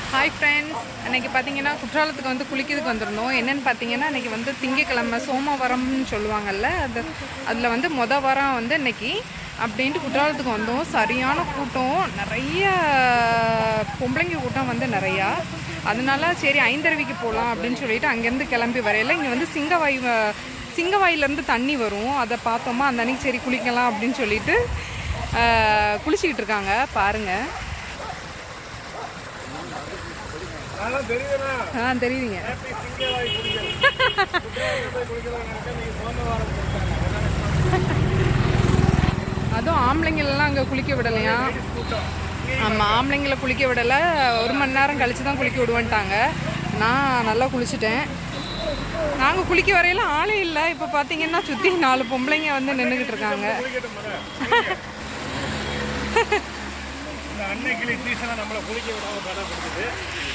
Hi friends அன்னைக்கு பார்த்தீங்கன்னா குற்றாலத்துக்கு வந்து குளிக்கிறதுக்கு வந்திருந்தோம் என்னென்னு பார்த்தீங்கன்னா அன்னைக்கு வந்து திங்கக்கிழமை சோமவாரம்னு சொல்லுவாங்கல்ல அது அதில் வந்து மொத வாரம் வந்து இன்னைக்கு அப்படின்ட்டு குற்றாலத்துக்கு வந்தோம் சரியான கூட்டம் நிறைய பொம்பளைங்க கூட்டம் வந்து நிறையா அதனால சரி ஐந்தருவிக்கு போகலாம் அப்படின்னு சொல்லிட்டு அங்கேருந்து கிளம்பி வரையில இங்கே வந்து சிங்கவாய் வ- சிங்கவாயிலேருந்து தண்ணி வரும் அதை பார்த்தோமா அந்த அன்னைக்கு சரி குளிக்கலாம் அப்படின்னு சொல்லிட்டு ஆஹ், குளிச்சிக்கிட்டு இருக்காங்க பாருங்கள் அதெல்லாம் தெரியுதுண்ணா ஆ தெரியுதுங்க ஹாப்பி சிங்கவாய் குடிகள் குற்றாலத்துல போய் குளிக்கலாம் நினைச்சா நீங்க சோமவாரம் கொடுத்தாங்க அதுவும் ஆம்பளைங்களெல்லாம் அங்கே குளிக்க விடலையா கூட்டம் ஆமாம் ஆம்பளைங்களை குளிக்க விடலை ஒரு மணி நேரம் கழிச்சு தான் குளிக்க விடுவேன்ட்டாங்க நான் நல்லா குளிச்சுட்டேன் நாங்கள் குளிக்க வரையில ஆளே இல்லை இப்போ பார்த்தீங்கன்னா சுற்றி நாலு பொம்பளைங்க வந்து நின்றுக்கிட்டு இருக்காங்க குளிக்கட்டும் முத. இந்த அன்னைக்கிளி சீசனை நம்மளை குளிக்க விடாம படம் கொடுக்குது